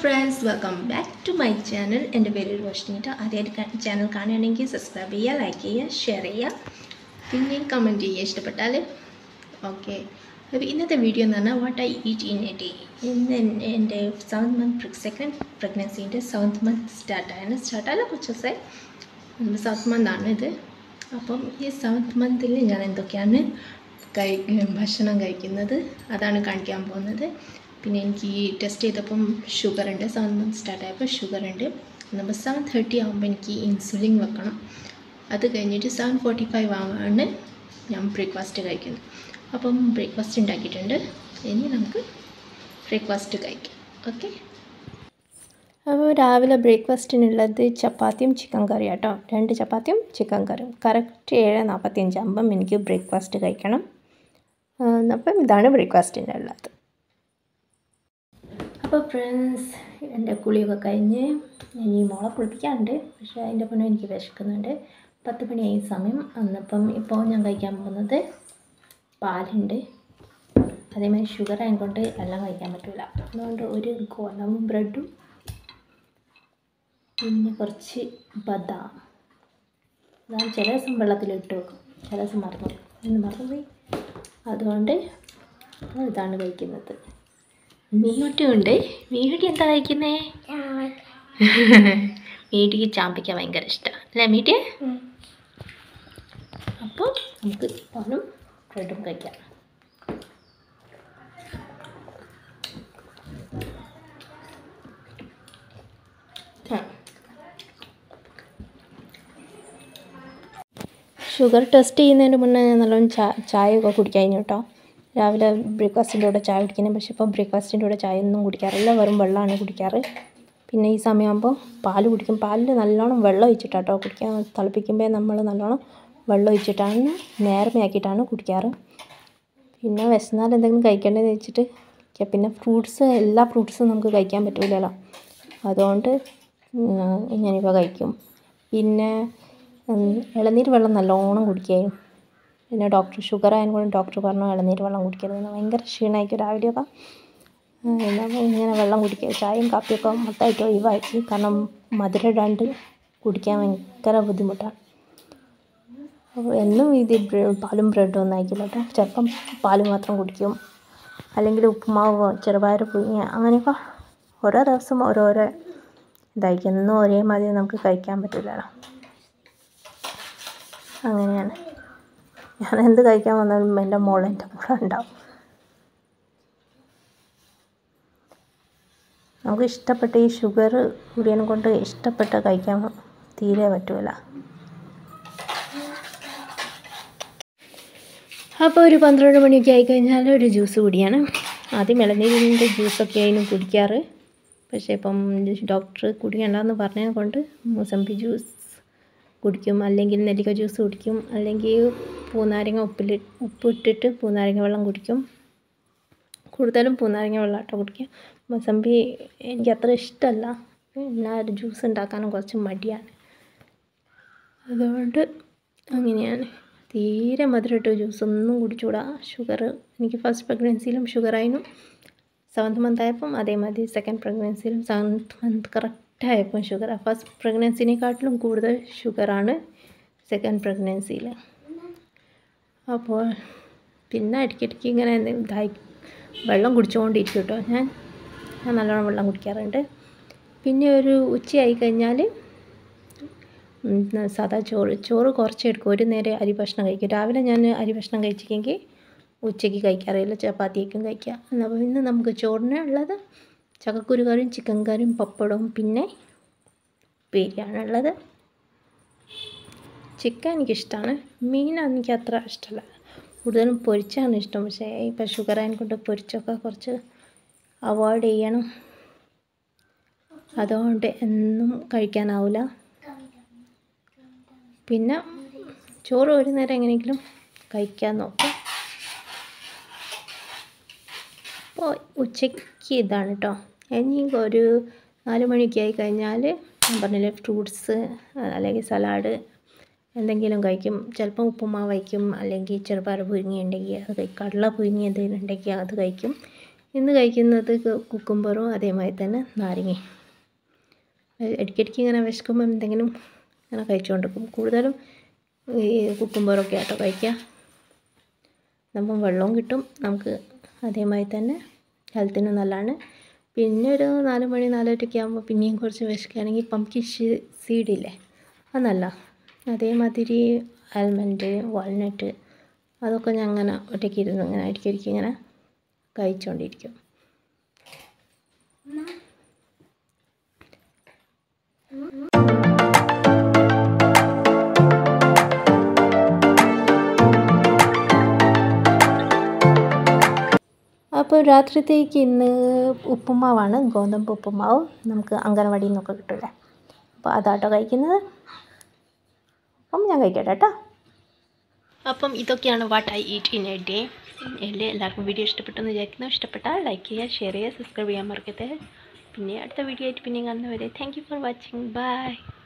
Friends welcome back to my channel എൻ്റെ പേര് റോഷ്നിട്ട ആദ്യമായിട്ട് ചാനൽ കാണുകയാണെങ്കിൽ സബ്സ്ക്രൈബ് ചെയ്യുക ലൈക്ക് ചെയ്യുക ഷെയർ ചെയ്യുക പിന്നെ കമൻറ്റ് ചെയ്യുക ഇഷ്ടപ്പെട്ടാൽ ഓക്കെ അപ്പോൾ ഇന്നത്തെ വീഡിയോ എന്ന് പറഞ്ഞാൽ what I eat in a day ഇന്ന് എൻ- എൻ്റെ സെവൻത് മന്ത് സെക്കൻഡ് പ്രഗ്നൻസീൻ്റെ സെവൻത് മന്ത് സ്റ്റാർട്ടായാണ് സ്റ്റാർട്ടായാലും കുറച്ച് ദിവസമായി സെവൻത് മന്ത് ആണ് ഇത് അപ്പം ഈ സെവൻത് മന്തിൽ ഞാൻ എന്തൊക്കെയാണ് കഴി ഭക്ഷണം കഴിക്കുന്നത് അതാണ് കാണിക്കാൻ പോകുന്നത് പിന്നെ എനിക്ക് ഈ ടെസ്റ്റ് ചെയ്തപ്പം ഷുഗർ ഉണ്ട് സെവൻ മന്ത് സ്റ്റാർട്ട് ആയപ്പോൾ ഷുഗർ ഉണ്ട് നമ്മൾ സെവൻ തേർട്ടി ആകുമ്പോൾ എനിക്ക് ഇൻസുലിൻ വെക്കണം അത് കഴിഞ്ഞിട്ട് സെവൻ ഫോർട്ടി ഫൈവ് ആവാണ് ഞാൻ ബ്രേക്ക്ഫാസ്റ്റ് കഴിക്കുന്നത് അപ്പം ബ്രേക്ക്ഫാസ്റ്റ് ഉണ്ടാക്കിയിട്ടുണ്ട് ഇനി നമുക്ക് ബ്രേക്ക്ഫാസ്റ്റ് കഴിക്കാം ഓക്കെ അപ്പോൾ രാവിലെ ബ്രേക്ക്ഫാസ്റ്റിനുള്ളത് ചപ്പാത്തിയും ചിക്കൻ കറിയും കേട്ടോ രണ്ട് ചപ്പാത്തിയും ചിക്കൻ കറിയും കറക്റ്റ് ഏഴ് നാൽപ്പത്തിയഞ്ചാകുമ്പം എനിക്ക് ബ്രേക്ക്ഫാസ്റ്റ് കഴിക്കണം ആ, അപ്പം ഇതാണ് ബ്രേക്ക്ഫാസ്റ്റിൻ്റെ ഉള്ളത് അപ്പോൾ ഫ്രണ്ട്സ് എൻ്റെ കുളിയൊക്കെ കഴിഞ്ഞ് ഇനി മോളെ കുളിപ്പിക്കാനുണ്ട് പക്ഷേ അതിൻ്റെ മുന്നേ എനിക്ക് വിശക്കുന്നുണ്ട് പത്ത് മണിയായി സമയം അന്നപ്പം ഇപ്പോൾ ഞാൻ കഴിക്കാൻ പോകുന്നത് പാലുണ്ട് അതേമാതിരി ഷുഗർ ആയതുകൊണ്ട് എല്ലാം കഴിക്കാൻ പറ്റില്ല അതുകൊണ്ട് ഒരു ഗോതമ്പ് ബ്രെഡും പിന്നെ കുറച്ച് ബദാം അതാണ് ചില ദിവസം വെള്ളത്തിൽ ഇട്ട് വെക്കും ചില ദിവസം മറന്നു പോകും. ഇന്ന് മറന്നുപോയി അതുകൊണ്ട് ഇതാണ് കഴിക്കുന്നത് മീനുട്ടിയുണ്ട് മീനുട്ടി എന്താ കഴിക്കുന്നേ മീട്ടിക്ക് ചാമ്പിക്കാൻ ഭയങ്കര ഇഷ്ടമാണ് അല്ലേ മീട്ടി അപ്പോൾ നമുക്ക് പാലും ബ്രെഡും കഴിക്കാം ആ. ഷുഗർ ടെസ്റ്റ് ചെയ്യുന്നതിന് മുന്നേ ഞാൻ നല്ലോണം ചാ ചായ ഒക്കെ കുടിക്കായിരുന്നു കേട്ടോ രാവിലെ ബ്രേക്ക്ഫാസ്റ്റിൻ്റെ കൂടെ ചായ കുടിക്കുന്നത് പക്ഷേ ഇപ്പോൾ ബ്രേക്ക്ഫാസ്റ്റിൻ്റെ കൂടെ ചായ ഒന്നും കുടിക്കാറില്ല വെറും വെള്ളമാണ് കുടിക്കാറ് പിന്നെ ഈ സമയമാകുമ്പോൾ പാല് കുടിക്കും പാലിൽ നല്ലോണം വെള്ളം ഒഴിച്ചിട്ടാണ് കേട്ടോ കുടിക്കാൻ തിളപ്പിക്കുമ്പോൾ നമ്മൾ നല്ലോണം വെള്ളം ഒഴിച്ചിട്ടാണ് നേർമയാക്കിയിട്ടാണ് കുടിക്കാറ് പിന്നെ വിശന്നാൽ എന്തെങ്കിലും കഴിക്കേണ്ടതെന്ന് വെച്ചിട്ട് ക- പിന്നെ ഫ്രൂട്ട്സ് എല്ലാ ഫ്രൂട്ട്സും നമുക്ക് കഴിക്കാൻ പറ്റില്ലല്ലോ അതുകൊണ്ട് ഉം, ഞാനിപ്പോൾ കഴിക്കും പിന്നെ ഉം, ഇളനീർ വെള്ളം നല്ലോണം കുടിക്കുകയും പിന്നെ ഡോക്ടർ ഷുഗർ ആയതുകൊണ്ട് ഡോക്ടർ പറഞ്ഞു ഇളനീർ വെള്ളം കുടിക്കരുതെന്ന് ഭയങ്കര ക്ഷീണമായിരിക്കും രാവിലെയൊക്കെ എന്നാൽ ഇങ്ങനെ വെള്ളം കുടിക്കുക ചായയും കാപ്പിയൊക്കെ മൊത്തമായിട്ട് ഒഴിവാക്കി കാരണം മധുരം ഇടാണ്ട് കുടിക്കാൻ ഭയങ്കര ബുദ്ധിമുട്ടാണ് അപ്പോൾ എന്നും ഇത് ബ്ര- പാലും ബ്രെഡും ഒന്നും ആയിരിക്കില്ല കേട്ടോ ചിലപ്പം പാല് മാത്രം കുടിക്കും അല്ലെങ്കിൽ ഉപ്പുമാവോ ചെറുപയർ പുഴുങ്ങിയ അങ്ങനെയൊക്കെ ഓരോ ദിവസം ഓരോരോ ഇതായിരിക്കും എന്നും ഒരേ മാതിരി നമുക്ക് കഴിക്കാൻ പറ്റില്ലല്ലോ അങ്ങനെയാണ് ഞാൻ എന്ത് കഴിക്കാൻ വന്നാലും എൻ്റെ മോൾ എൻ്റെ കൂടെ ഉണ്ടാവും നമുക്ക് ഇഷ്ടപ്പെട്ട ഈ ഷുഗർ കൂടിയതിനെ കൊണ്ട് ഇഷ്ടപ്പെട്ട കഴിക്കാൻ തീരെ പറ്റില്ല അപ്പോൾ ഒരു പന്ത്രണ്ട് മണിയൊക്കെ ആയിക്കഴിഞ്ഞാൽ ഒരു ജ്യൂസ് കുടിയാണ് ആദ്യം ഇളനീരിൻ്റെ ജ്യൂസൊക്കെ ആയിരുന്നു കുടിക്കാറ് പക്ഷേ ഇപ്പം ഡോക്ടർ കുടിക്കണ്ടെന്ന് പറഞ്ഞതിനെ കൊണ്ട് മുസമ്പി ജ്യൂസ് കുടിക്കും അല്ലെങ്കിൽ നെല്ലിക്ക ജ്യൂസ് കുടിക്കും അല്ലെങ്കിൽ പൂനാരങ്ങ ഉപ്പിൽ ഉപ്പിട്ടിട്ട് പൂനാരങ്ങ വെള്ളം കുടിക്കും കൂടുതലും പൂനാരങ്ങ വെള്ളം കേട്ടോ കുടിക്കുക മസമ്പി എനിക്ക് അത്ര ഇഷ്ടമല്ല പിന്നെ ഒരു ജ്യൂസ് ഉണ്ടാക്കാനും കുറച്ച് മടിയാണ് അതുകൊണ്ട് അങ്ങനെയാണ് തീരെ മധുരമിട്ട് ജ്യൂസ് ഒന്നും കുടിച്ചുകൂടാ ഷുഗർ എനിക്ക് ഫസ്റ്റ് പ്രഗ്നൻസിയിലും ഷുഗർ ആയിരുന്നു സെവൻത്ത് മന്ത് ആയപ്പം അതേമാതിരി സെക്കൻഡ് പ്രഗ്നൻസിയിലും സെവൻത്ത് മന്ത് കറക്റ്റ് ആയപ്പം ഷുഗർ ഫസ്റ്റ് പ്രഗ്നൻസിനെക്കാട്ടിലും കൂടുതൽ ഷുഗറാണ് സെക്കൻഡ് പ്രഗ്നൻസിയിൽ അപ്പോൾ പിന്നെ ഇടയ്ക്കിടയ്ക്ക് ഇങ്ങനെ എന്തെങ്കിലും ദാഹി വെള്ളം കുടിച്ചുകൊണ്ടിരിക്കും കേട്ടോ ഞാൻ ഞാൻ നല്ലോണം വെള്ളം കുടിക്കാറുണ്ട് പിന്നെ ഒരു ഉച്ചയായി കഴിഞ്ഞാൽ ഉം, സാദാ ചോറ് ചോറ് കുറച്ച് എടുക്കും ഒരു നേരം അരി ഭക്ഷണം കഴിക്കും രാവിലെ ഞാൻ അരി ഭക്ഷണം കഴിച്ചില്ലെങ്കിൽ ഉച്ചയ്ക്ക് കഴിക്കാറില്ല ചപ്പാത്തിയൊക്കെ കഴിക്കുക അപ്പോൾ ഇന്ന് നമുക്ക് ചോറിന് ഉള്ളത് ചക്കക്കുരു കറിയും ചിക്കൻ കറിയും പപ്പടവും പിന്നെ ഉപ്പേരിയാണ് ഉള്ളത് ചിക്കൻ എനിക്കിഷ്ടമാണ് മീൻ എനിക്ക് അത്ര ഇഷ്ടമല്ല കൂടുതലും പൊരിച്ചാണ് ഇഷ്ടം പക്ഷേ ഇപ്പോൾ ഷുഗർ ആയതുകൊണ്ട് പൊരിച്ചൊക്കെ കുറച്ച് അവോയ്ഡ് ചെയ്യണം അതുകൊണ്ട് എന്നും കഴിക്കാനാവില്ല പിന്നെ ചോറ് ഒരു നേരം എങ്ങനെയെങ്കിലും കഴിക്കാൻ നോക്കാം അപ്പോൾ ഉച്ചയ്ക്ക് ഇതാണ് കേട്ടോ ഇനി ഒരു നാല് മണിയൊക്കെ ആയി കഴിഞ്ഞാൽ ഞാൻ പറഞ്ഞില്ലേ ഫ്രൂട്ട്സ് അല്ലെങ്കിൽ സലാഡ് എന്തെങ്കിലും കഴിക്കും ചിലപ്പം ഉപ്പുമാവ് കഴിക്കും അല്ലെങ്കിൽ ചെറുപയർ പുഴുങ്ങി ഉണ്ടെങ്കിൽ അത് കഴിക്കും കടല പുഴുങ്ങി എന്തെങ്കിലും ഉണ്ടെങ്കിൽ അത് കഴിക്കും ഇന്ന് കഴിക്കുന്നത് കുക്കുംബറും അതേമാതിരി തന്നെ നാരങ്ങയും ഇടയ്ക്കിടയ്ക്ക് ഇങ്ങനെ വിശക്കുമ്പോൾ എന്തെങ്കിലും ഇങ്ങനെ കഴിച്ചുകൊണ്ടിരിക്കും കൂടുതലും ഈ കുക്കുംബറൊക്കെ ആട്ടോ കഴിക്കുക നമ്മൾ വെള്ളവും കിട്ടും നമുക്ക് അതേമാതിരി തന്നെ ഹെൽത്തിന് നല്ലതാണ് പിന്നെ ഒരു നാല് മണി നാലരയൊക്കെ ആകുമ്പോൾ പിന്നെയും കുറച്ച് വിശക്കുകയാണെങ്കിൽ പംകിൻ സീഡില്ലേ അത് നല്ല അതേമാതിരി ആൽമണ്ട് വാൾനട്ട് അതൊക്കെ ഞാൻ അങ്ങനെ ഒറ്റയ്ക്ക് ഇരുന്ന് ഇങ്ങനെ ഇടയ്ക്കിടയ്ക്ക് ഇങ്ങനെ കഴിച്ചുകൊണ്ടിരിക്കും അപ്പോൾ രാത്രിത്തേക്ക് ഇന്ന് ഉപ്പുമാവാണ് ഗോതമ്പ് ഉപ്പുമാവ് നമുക്ക് അംഗനവാടിയിൽ നിന്നൊക്കെ കിട്ടില്ലേ അപ്പോൾ അതാട്ടോ കഴിക്കുന്നത് അപ്പം ഞാൻ കഴിക്കട്ടെ കേട്ടോ അപ്പം ഇതൊക്കെയാണ് what I eat in a day എൻ്റെ എല്ലാവർക്കും വീഡിയോ ഇഷ്ടപ്പെട്ടെന്ന് വിചാരിക്കുന്നു ഇഷ്ടപ്പെട്ടാൽ ലൈക്ക് ചെയ്യുക ഷെയർ ചെയ്യുക സബ്സ്ക്രൈബ് ചെയ്യാൻ മറക്കരുത് പിന്നെ അടുത്ത വീഡിയോ ആയിട്ട് പിന്നെ കാണുന്നവരെ thank you for watching by